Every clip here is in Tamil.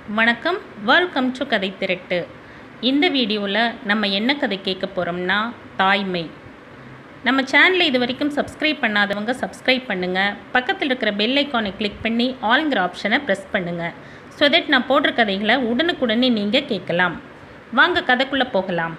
வணக்கம் வெல்கம் டு கதை திரட்டு இந்த வீடியோவில் நம்ம என்ன கதை கேட்க போகிறோம்னா தாய்மை நம்ம சேனலை இது வரைக்கும் சப்ஸ்கிரைப் பண்ணாதவங்க சப்ஸ்கிரைப் பண்ணுங்கள் பக்கத்தில் இருக்கிற பெல் ஐக்கானை கிளிக் பண்ணி ஆல்ங்கிற ஆப்ஷனை ப்ரெஸ் பண்ணுங்கள் ஸோ தட் நான் போடுற கதைகளை உடனுக்குடனே நீங்கள் கேட்கலாம் வாங்க கதைக்குள்ளே போகலாம்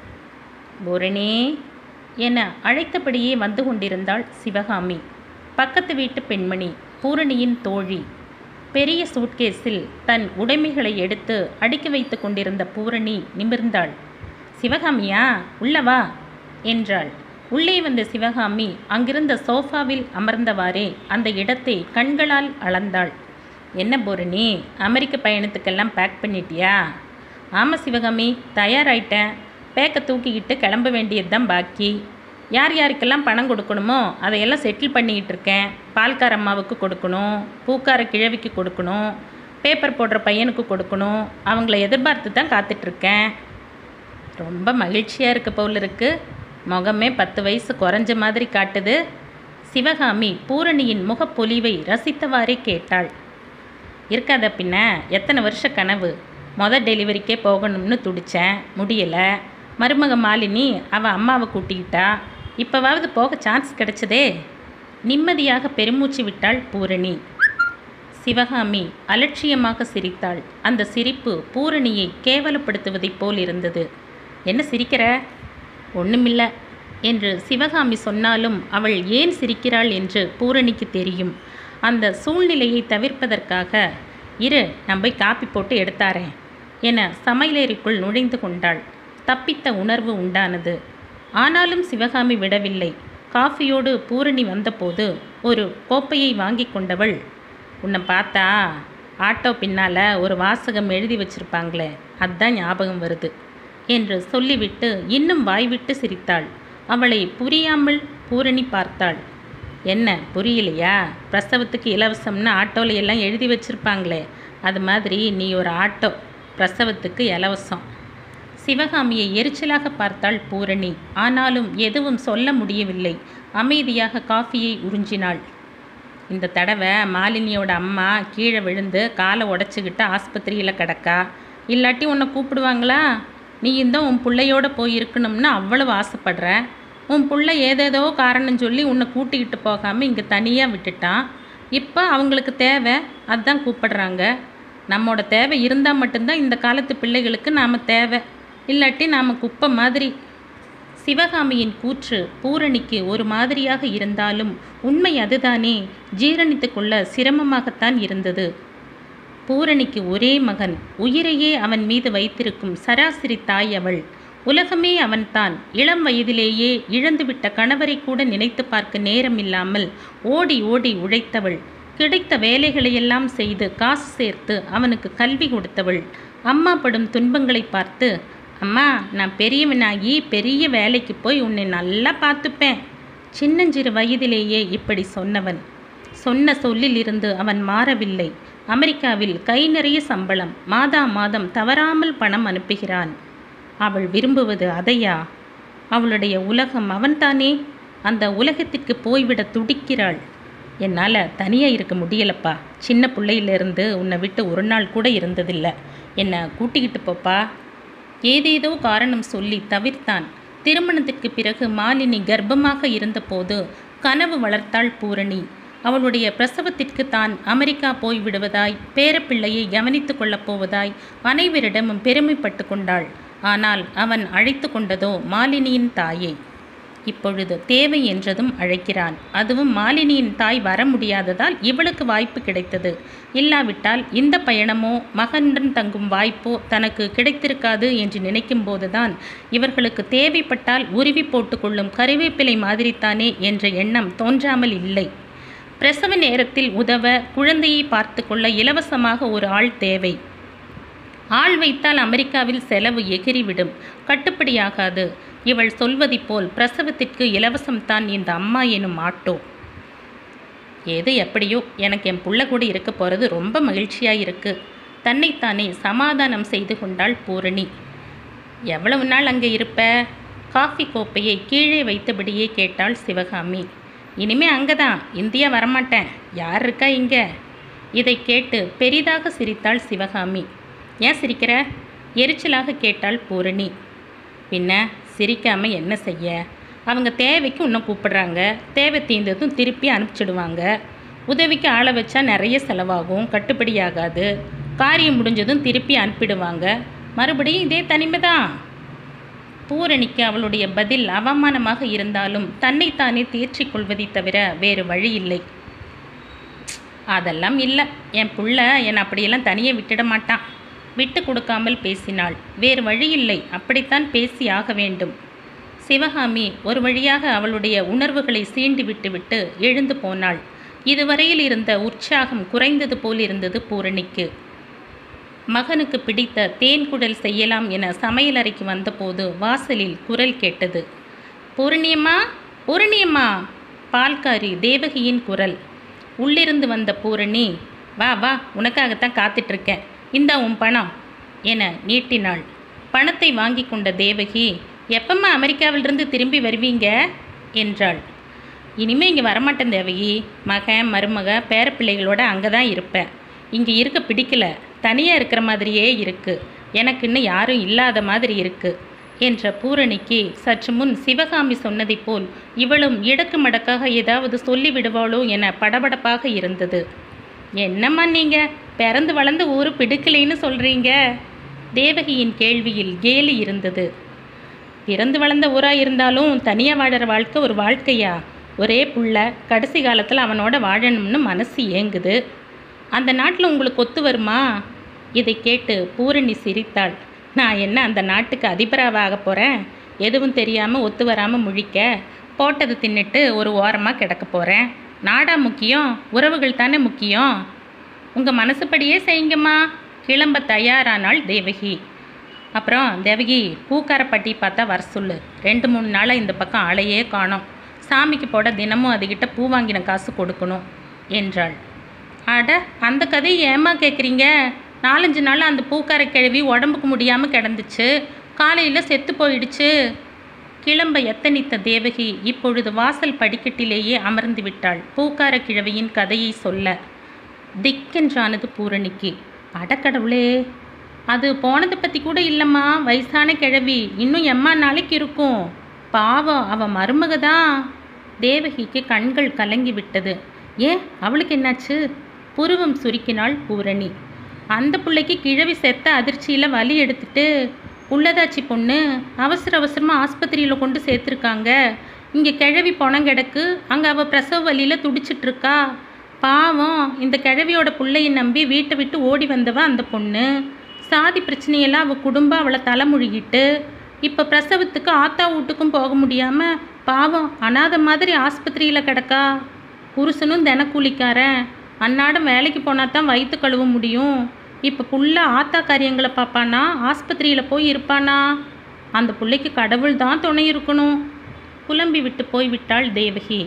பூரணி என அழைத்தபடியே வந்து கொண்டிருந்தாள் சிவகாமி பக்கத்து வீட்டு பெண்மணி பூரணியின் தோழி பெரிய சூட்கேஸில் தன் உடைமைகளை எடுத்து அடுக்கி வைத்து கொண்டிருந்த பூரணி நிமிர்ந்தாள் சிவகாமியா உள்ளவா என்றாள் உள்ளே வந்த சிவகாமி அங்கிருந்த சோஃபாவில் அமர்ந்தவாறே அந்த இடத்தை கண்களால் அளந்தாள் என்ன பூரணி அமெரிக்க பயணத்துக்கெல்லாம் பேக் பண்ணிட்டியா ஆமாம் சிவகாமி தயாராயிட்டேன் பேக்கை தூக்கிக்கிட்டு கிளம்ப வேண்டியது தான் பாக்கி யார் யாருக்கெல்லாம் பணம் கொடுக்கணுமோ அதையெல்லாம் செட்டில் பண்ணிக்கிட்டு இருக்கேன் பால்கார அம்மாவுக்கு கொடுக்கணும் பூக்கார கிழவிக்கு கொடுக்கணும் பேப்பர் போடுற பையனுக்கு கொடுக்கணும் அவங்கள எதிர்பார்த்து தான் காத்துட்ருக்கேன் ரொம்ப மகிழ்ச்சியாக இருக்க போல இருக்கு முகமே பத்து வயசு குறைஞ்ச மாதிரி காட்டுது சிவகாமி பூரணியின் முகப்பொலிவை ரசித்தவாறே கேட்டாள் இருக்காத பின்ன எத்தனை வருஷ கனவு மொதல் டெலிவரிக்கே போகணும்னு துடித்தேன் முடியலை மருமக மாலினி அவள் அம்மாவை கூட்டிக்கிட்டா இப்போவாவது போக சான்ஸ் கிடைச்சதே நிம்மதியாக பெருமூச்சு விட்டாள் பூரணி சிவகாமி அலட்சியமாக சிரித்தாள் அந்த சிரிப்பு பூரணியை கேவலப்படுத்துவதைப் போல் இருந்தது என்ன சிரிக்கிற ஒண்ணுமில்ல என்று சிவகாமி சொன்னாலும் அவள் ஏன் சிரிக்கிறாள் என்று பூரணிக்கு தெரியும் அந்த சூழ்நிலையை தவிர்ப்பதற்காக இரு நான் போய் காப்பி போட்டு எடுத்தாரேன் என சமையலறைக்குள் நுழைந்து கொண்டாள் தப்பித்த உணர்வு உண்டானது ஆனாலும் சிவகாமி விடவில்லை காஃபியோடு பூரணி வந்தபோது ஒரு கோப்பையை வாங்கி கொண்டவள் உன்னை பார்த்தா ஆட்டோ பின்னால் ஒரு வாசகம் எழுதி வச்சிருப்பாங்களே அதுதான் ஞாபகம் வருது என்று சொல்லிவிட்டு இன்னும் வாய்விட்டு சிரித்தாள் அவளை புரியாமல் பூரணி பார்த்தாள் என்ன புரியலையா பிரசவத்துக்கு இலவசம்னு ஆட்டோல எல்லாம் எழுதி வச்சிருப்பாங்களே அது மாதிரி நீ ஒரு ஆட்டோ பிரசவத்துக்கு இலவசம் சிவகாமியை எரிச்சலாக பார்த்தாள் பூரணி ஆனாலும் எதுவும் சொல்ல முடியவில்லை அமைதியாக காஃபியை உறிஞ்சினாள் இந்த தடவை மாலினியோட அம்மா கீழே விழுந்து காலை உடச்சிக்கிட்டு ஆஸ்பத்திரியில் கிடக்கா இல்லாட்டி உன்னை கூப்பிடுவாங்களா நீ இந்த உன் பிள்ளையோட போய் இருக்கணும்னு அவ்வளவு ஆசைப்படுற உன் புள்ள ஏதேதோ காரணம் சொல்லி உன்னை கூட்டிக்கிட்டு போகாமல் இங்கே தனியாக விட்டுட்டான் இப்போ அவங்களுக்கு தேவை அதான் கூப்பிடுறாங்க நம்மோட தேவை இருந்தால் மட்டும்தான் இந்த காலத்து பிள்ளைகளுக்கு நாம் தேவை இல்லாட்டி நாம் குப்பை மாதிரி சிவகாமியின் கூற்று பூரணிக்கு ஒரு மாதிரியாக இருந்தாலும் உண்மை அதுதானே ஜீரணித்து கொள்ள சிரமமாகத்தான் இருந்தது பூரணிக்கு ஒரே மகன் உயிரையே அவன் மீது வைத்திருக்கும் சராசரி தாய் அவள் உலகமே அவன்தான் இளம் வயதிலேயே இழந்துவிட்ட கணவரை கூட நினைத்து பார்க்க நேரமில்லாமல் ஓடி ஓடி உழைத்தவள் கிடைத்த வேலைகளையெல்லாம் செய்து காசு சேர்த்து அவனுக்கு கல்வி கொடுத்தவள் அம்மா படும் துன்பங்களை பார்த்து அம்மா நான் பெரியவனாகி பெரிய வேலைக்கு போய் உன்னை நல்லா பார்த்துப்பேன் சின்னஞ்சிறு வயதிலேயே இப்படி சொன்னவன் சொன்ன சொல்லிலிருந்து அவன் மாறவில்லை அமெரிக்காவில் கை நிறைய சம்பளம் மாதா மாதம் தவறாமல் பணம் அனுப்புகிறான் அவள் விரும்புவது அதையா அவளுடைய உலகம் அவன்தானே அந்த உலகத்திற்கு போய்விட துடிக்கிறாள் என்னால் தனியாக இருக்க முடியலப்பா சின்ன பிள்ளையிலிருந்து உன்னை விட்டு ஒரு நாள் கூட இருந்ததில்லை என்னை கூட்டிக்கிட்டு போப்பா ஏதேதோ காரணம் சொல்லி தவிர்த்தான் திருமணத்திற்கு பிறகு மாலினி கர்ப்பமாக இருந்தபோது கனவு வளர்த்தாள் பூரணி அவளுடைய பிரசவத்திற்கு தான் அமெரிக்கா போய்விடுவதாய் பேரப்பிள்ளையை கவனித்து கொள்ளப் போவதாய் அனைவரிடமும் பெருமைப்பட்டு கொண்டாள் ஆனால் அவன் அழைத்து கொண்டதோ மாலினியின் தாயை இப்பொழுது தேவை என்றதும் அழைக்கிறான் அதுவும் மாலினியின் தாய் வர முடியாததால் இவளுக்கு வாய்ப்பு கிடைத்தது இல்லாவிட்டால் இந்த பயணமோ மகனுடன் தங்கும் வாய்ப்போ தனக்கு கிடைத்திருக்காது என்று நினைக்கும் போதுதான் இவர்களுக்கு தேவைப்பட்டால் உருவி போட்டுக்கொள்ளும் கருவேப்பிலை மாதிரித்தானே என்ற எண்ணம் தோன்றாமல் இல்லை பிரசவ நேரத்தில் உதவ குழந்தையை பார்த்து கொள்ள இலவசமாக ஒரு ஆள் தேவை ஆள் வைத்தால் அமெரிக்காவில் செலவு எகிரிவிடும் கட்டுப்படியாகாது இவள் சொல்வதைப் போல் பிரசவத்திற்கு இலவசம்தான் இந்த அம்மா எனும் ஆட்டோ எது எப்படியோ எனக்கு என் புள்ள கூட இருக்க போகிறது ரொம்ப மகிழ்ச்சியாக இருக்கு தன்னைத்தானே சமாதானம் செய்து கொண்டாள் பூரணி எவ்வளவு நாள் அங்கே இருப்ப காஃபி கோப்பையை கீழே வைத்தபடியே கேட்டாள் சிவகாமி இனிமே அங்கே தான் இந்தியா வரமாட்டேன் யார் இருக்கா இங்கே இதை கேட்டு பெரிதாக சிரித்தாள் சிவகாமி ஏன் சிரிக்கிற எரிச்சலாக கேட்டாள் பூரணி பின்ன சிரிக்காம என்ன செய்ய அவங்க தேவைக்கு இன்னும் கூப்பிடுறாங்க தேவை தீர்ந்ததும் திருப்பி அனுப்பிச்சிடுவாங்க உதவிக்கு ஆளை வச்சா நிறைய செலவாகும் கட்டுப்படியாகாது காரியம் முடிஞ்சதும் திருப்பி அனுப்பிடுவாங்க மறுபடியும் இதே தனிமை தான் பூரணிக்கு அவளுடைய பதில் அவமானமாக இருந்தாலும் தன்னைத்தானே தேர்ச்சிக் கொள்வதை தவிர வேறு வழி இல்லை அதெல்லாம் இல்லை என் புள்ள என்னை அப்படியெல்லாம் தனியே விட்டுட மாட்டான் விட்டு கொடுக்காமல் பேசினாள் வேறு வழி இல்லை அப்படித்தான் பேசி ஆக வேண்டும் சிவகாமி ஒரு வழியாக அவளுடைய உணர்வுகளை சீண்டி விட்டுவிட்டு எழுந்து போனாள் இதுவரையில் இருந்த உற்சாகம் குறைந்தது போல் இருந்தது பூரணிக்கு மகனுக்கு பிடித்த தேன்குடல் செய்யலாம் என சமையலறைக்கு வந்தபோது வாசலில் குரல் கேட்டது பூரணியம்மா பூரணியம்மா பால்காரி தேவகியின் குரல் உள்ளிருந்து வந்த பூரணி வா வா உனக்காகத்தான் காத்துட்ருக்கேன் இந்த உன் பணம் என நீட்டினாள் பணத்தை வாங்கி கொண்ட தேவகி எப்பம்மா அமெரிக்காவிலிருந்து திரும்பி வருவீங்க என்றாள் இனிமே இங்கே வரமாட்டேன் தேவகி மகன் மருமக பேரப்பிள்ளைகளோட அங்கே தான் இருப்பேன் இங்கே இருக்க பிடிக்கல தனியாக இருக்கிற மாதிரியே இருக்கு எனக்குன்னு யாரும் இல்லாத மாதிரி இருக்கு என்ற பூரணிக்கு சற்று முன் சிவகாமி சொன்னதைப் போல் இவளும் இடக்கு மடக்காக ஏதாவது சொல்லிவிடுவாளோ என படபடப்பாக இருந்தது என்னம்மா நீங்கள் பிறந்து வளர்ந்த ஊர் பிடிக்கலைன்னு சொல்கிறீங்க தேவகியின் கேள்வியில் கேலி இருந்தது பிறந்து வளர்ந்த ஊராக இருந்தாலும் தனியாக வாழற வாழ்க்கை ஒரு வாழ்க்கையா ஒரே புள்ள கடைசி காலத்தில் அவனோட வாழணும்னு மனசு ஏங்குது அந்த நாட்டில் உங்களுக்கு ஒத்து வருமா இதை கேட்டு பூரணி சிரித்தாள் நான் என்ன அந்த நாட்டுக்கு அதிபராக ஆக போகிறேன் எதுவும் தெரியாமல் ஒத்து வராமல் முழிக்க போட்டது தின்னுட்டு ஒரு ஓரமாக கிடக்க போகிறேன் நாடா முக்கியம் உறவுகள் தானே முக்கியம் உங்கள் மனசுப்படியே செய்யுங்கம்மா கிளம்ப தயாரானாள் தேவகி அப்புறம் தேவகி பூக்காரப்பட்டி பார்த்தா வர சொல்லு ரெண்டு மூணு நாளாக இந்த பக்கம் ஆளையே காணோம் சாமிக்கு போட தினமும் அதுகிட்ட பூ வாங்கின காசு கொடுக்கணும் என்றாள் அட அந்த கதையை ஏம்மா கேட்குறீங்க நாலஞ்சு நாள் அந்த பூக்கார கிழவி உடம்புக்கு முடியாமல் கிடந்துச்சு காலையில் செத்து போயிடுச்சு கிளம்ப எத்தனித்த தேவகி இப்பொழுது வாசல் படிக்கட்டிலேயே அமர்ந்து விட்டாள் பூக்கார கிழவியின் கதையை சொல்ல திக்கென்றானது பூரணிக்கு அடக்கடவுளே அது போனதை பற்றி கூட இல்லைம்மா வயசான கிழவி இன்னும் எம்மா நாளைக்கு இருக்கும் பாவம் அவ மருமக தான் தேவகிக்கு கண்கள் கலங்கி விட்டது ஏன் அவளுக்கு என்னாச்சு புருவம் சுருக்கினாள் பூரணி அந்த பிள்ளைக்கு கிழவி செத்த அதிர்ச்சியில் வலி எடுத்துட்டு உள்ளதாச்சி பொண்ணு அவசர அவசரமாக ஆஸ்பத்திரியில் கொண்டு சேர்த்துருக்காங்க இங்கே கிழவி பணம் கிடக்கு அங்கே அவள் பிரசவ வலியில் துடிச்சிட்டு இருக்கா பாவம் இந்த கிழவியோட பிள்ளையை நம்பி வீட்டை விட்டு ஓடி வந்தவ அந்த பொண்ணு சாதி பிரச்சனையெல்லாம் அவள் குடும்பம் அவளை தலைமுழுகிட்டு இப்போ பிரசவத்துக்கு ஆத்தா வீட்டுக்கும் போக முடியாமல் பாவம் அனாத மாதிரி ஆஸ்பத்திரியில் கிடக்கா புருஷனும் தினக்கூலிக்காரன் அன்னாடம் வேலைக்கு போனால் தான் வயிற்று கழுவ முடியும் இப்போ புள்ள ஆத்தா காரியங்களை பார்ப்பானா ஆஸ்பத்திரியில் போய் இருப்பானா அந்த பிள்ளைக்கு கடவுள் தான் துணை இருக்கணும் புலம்பி விட்டு போய் விட்டாள் தேவகி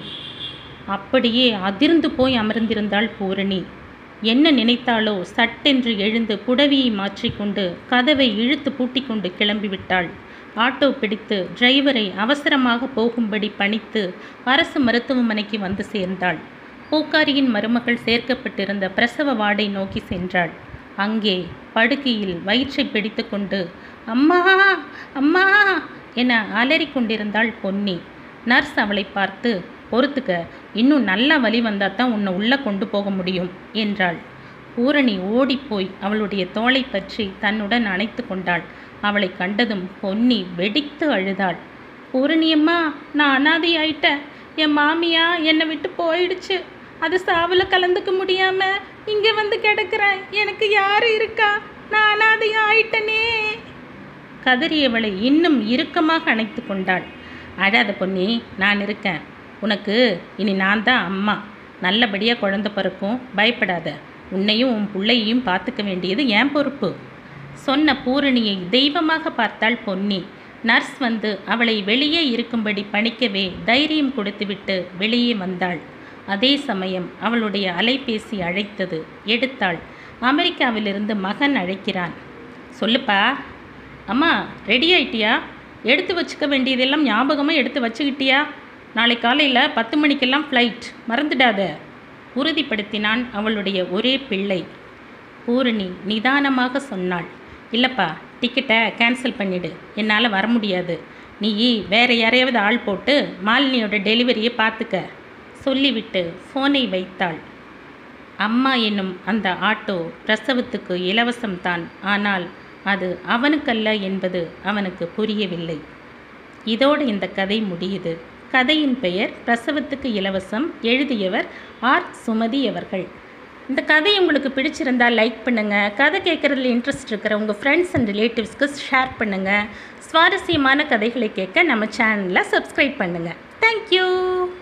அப்படியே அதிர்ந்து போய் அமர்ந்திருந்தாள் பூரணி என்ன நினைத்தாளோ சட்டென்று எழுந்து புடவியை மாற்றிக்கொண்டு கதவை இழுத்து பூட்டிக்கொண்டு கிளம்பிவிட்டாள் ஆட்டோ பிடித்து டிரைவரை அவசரமாக போகும்படி பணித்து அரசு மருத்துவமனைக்கு வந்து சேர்ந்தாள் பூக்காரியின் மருமகள் சேர்க்கப்பட்டிருந்த பிரசவ வார்டை நோக்கி சென்றாள் அங்கே படுக்கையில் வயிற்றை பிடித்துக்கொண்டு அம்மா அம்மா என அலறிக் கொண்டிருந்தாள் பொன்னி நர்ஸ் அவளை பார்த்து பொறுத்துக்க இன்னும் நல்ல வலி வந்தால் தான் உன்னை உள்ளே கொண்டு போக முடியும் என்றாள் பூரணி ஓடிப்போய் அவளுடைய தோளை பற்றி தன்னுடன் அணைத்து கொண்டாள் அவளை கண்டதும் பொன்னி வெடித்து அழுதாள் பூரணியம்மா நான் அனாதை ஆயிட்டேன் என் மாமியா என்னை விட்டு போயிடுச்சு அது சாவில் கலந்துக்க முடியாம இங்கே வந்து கிடக்கிறேன் எனக்கு யாரு இருக்கா நான் அனாதை ஆயிட்டனே கதறியவளை இன்னும் இறுக்கமாக அணைத்து கொண்டாள் அழாத பொன்னி நான் இருக்கேன் உனக்கு இனி நான் தான் அம்மா நல்லபடியாக குழந்த பிறக்கும் பயப்படாத உன்னையும் உன் பிள்ளையையும் பார்த்துக்க வேண்டியது என் பொறுப்பு சொன்ன பூரணியை தெய்வமாக பார்த்தாள் பொன்னி நர்ஸ் வந்து அவளை வெளியே இருக்கும்படி பணிக்கவே தைரியம் கொடுத்துவிட்டு வெளியே வந்தாள் அதே சமயம் அவளுடைய அலைபேசி அழைத்தது எடுத்தாள் அமெரிக்காவிலிருந்து மகன் அழைக்கிறான் சொல்லுப்பா அம்மா ரெடி ஆயிட்டியா எடுத்து வச்சுக்க வேண்டியதெல்லாம் ஞாபகமாக எடுத்து வச்சுக்கிட்டியா நாளை காலையில் பத்து மணிக்கெல்லாம் ஃப்ளைட் மறந்துடாத உறுதிப்படுத்தினான் அவளுடைய ஒரே பிள்ளை பூரணி நிதானமாக சொன்னாள் இல்லைப்பா டிக்கெட்டை கேன்சல் பண்ணிடு என்னால் வர முடியாது நீ வேற யாரையாவது ஆள் போட்டு மாலினியோட டெலிவரியை பார்த்துக்க சொல்லிவிட்டு ஃபோனை வைத்தாள் அம்மா என்னும் அந்த ஆட்டோ பிரசவத்துக்கு இலவசம்தான் ஆனால் அது அவனுக்கல்ல என்பது அவனுக்கு புரியவில்லை இதோடு இந்த கதை முடியுது கதையின் பெயர் பிரசவத்துக்கு இலவசம் எழுதியவர் ஆர் சுமதி அவர்கள் இந்த கதை உங்களுக்கு பிடிச்சிருந்தா லைக் பண்ணுங்கள் கதை கேட்குறதுல இன்ட்ரெஸ்ட் இருக்கிற உங்கள் ஃப்ரெண்ட்ஸ் அண்ட் ரிலேட்டிவ்ஸ்க்கு ஷேர் பண்ணுங்கள் சுவாரஸ்யமான கதைகளை கேட்க நம்ம சேனலை சப்ஸ்கிரைப் பண்ணுங்கள் தேங்க்யூ